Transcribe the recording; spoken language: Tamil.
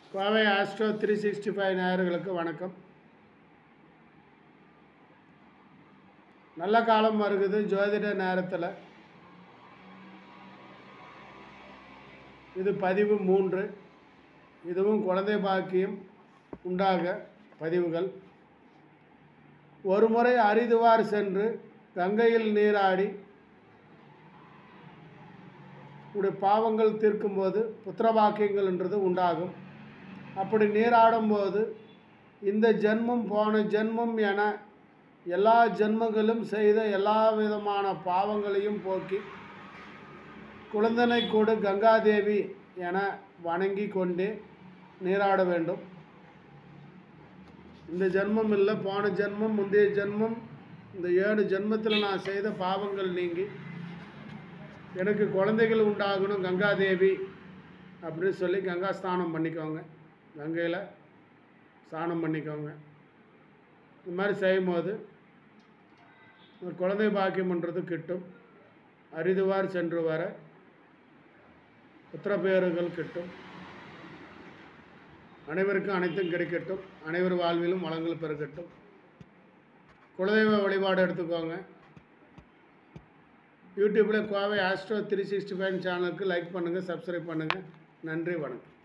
Kovai astro three sixty five நேயர்களுக்கு வணக்கம் நல்ல காலம் வருகுது ஜோதிட நேரத்தில் இது பதிவு மூன்று இதுவும் குழந்தை பாக்கியம் உண்டாக பதிவுகள் ஒரு முறை அரிதுவார் சென்று கங்கையில் நீராடி உடைய பாவங்கள் தீர்க்கும்போது புத்திரபாக்கியங்கள்ன்றது உண்டாகும் அப்படி நீராடும்போது இந்த ஜென்மம் போன ஜென்மம் என எல்லா ஜென்மங்களும் செய்த எல்லா விதமான பாவங்களையும் போக்கி குழந்தனை கூடு கங்காதேவி என வணங்கி கொண்டே நீராட வேண்டும் இந்த ஜென்மம் இல்லை போன ஜென்மம் முந்தைய ஜென்மம் இந்த ஏழு ஜென்மத்தில் நான் செய்த பாவங்கள் நீங்கி எனக்கு குழந்தைகள் உண்டாகணும் கங்காதேவி அப்படின்னு சொல்லி கங்கா ஸ்நானம் பண்ணிக்கோங்க கங்கையில் ஸ்நானம் பண்ணிக்கோங்க இந்த மாதிரி செய்யும்போது ஒரு குழந்தை பாக்கியம்ன்றது கிட்டும் அரிதுவார் சென்று வர புத்திரப்பேறுகள் கிட்டும் அனைவருக்கும் அனைத்தும் கிடைக்கட்டும் அனைவர் வாழ்விலும் வளங்கள் பெருகட்டும் குலதெய்வ வழிபாடு எடுத்துக்கோங்க யூடியூப்பில் Kovai astro three sixty five சேனலுக்கு லைக் பண்ணுங்கள் சப்ஸ்கிரைப் பண்ணுங்கள் நன்றி வணக்கம்